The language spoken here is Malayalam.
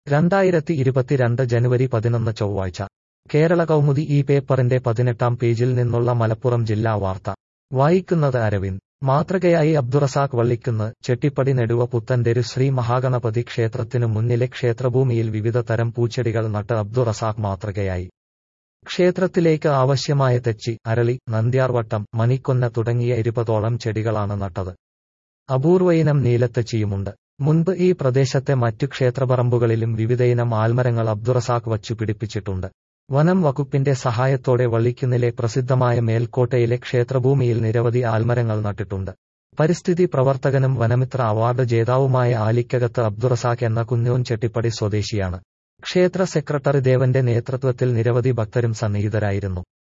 രണ്ടായിരത്തി ഇരുപത്തിരണ്ട് ജനുവരി പതിനൊന്ന് ചൊവ്വാഴ്ച കേരള കൗമുദി ഈ പേപ്പറിന്റെ പതിനെട്ടാം പേജിൽ നിന്നുള്ള മലപ്പുറം ജില്ലാ വാർത്ത വായിക്കുന്നത് അരവിന്ദ് മാതൃകയായി അബ്ദുറസാഖ് വള്ളിക്കുന്ന് ചെട്ടിപ്പടി നെടുവ പുത്തൻതെരു ശ്രീ മഹാഗണപതി ക്ഷേത്രത്തിനു മുന്നിലെ ക്ഷേത്രഭൂമിയിൽ വിവിധ തരം പൂച്ചെടികൾ നട്ട് അബ്ദുറസാഖ് മാതൃകയായി ക്ഷേത്രത്തിലേക്ക് ആവശ്യമായ തെച്ചി അരളി നന്ദ്യാർവട്ടം മണിക്കൊന്ന തുടങ്ങിയ ഇരുപതോളം ചെടികളാണ് നട്ടത് അപൂർവയിനം നീലത്തെച്ചിയുമുണ്ട് മുൻപ് ഈ പ്രദേശത്തെ മറ്റു ക്ഷേത്രപറമ്പുകളിലും വിവിധയിനം ആൽമരങ്ങൾ അബ്ദുറസാഖ് വച്ചു പിടിപ്പിച്ചിട്ടുണ്ട് വനം വകുപ്പിന്റെ സഹായത്തോടെ വള്ളിക്കുന്നിലെ പ്രസിദ്ധമായ മേൽക്കോട്ടയിലെ ക്ഷേത്രഭൂമിയിൽ നിരവധി ആൽമരങ്ങൾ നട്ടിട്ടുണ്ട് പരിസ്ഥിതി പ്രവർത്തകനും വനമിത്ര അവാർഡ് ജേതാവുമായ ആലിക്കകത്ത് അബ്ദുറസാഖ് എന്ന കുഞ്ഞോൻ ചെട്ടിപ്പടി സ്വദേശിയാണ് ക്ഷേത്ര സെക്രട്ടറി ദേവന്റെ നേതൃത്വത്തിൽ നിരവധി ഭക്തരും സന്നിഹിതരായിരുന്നു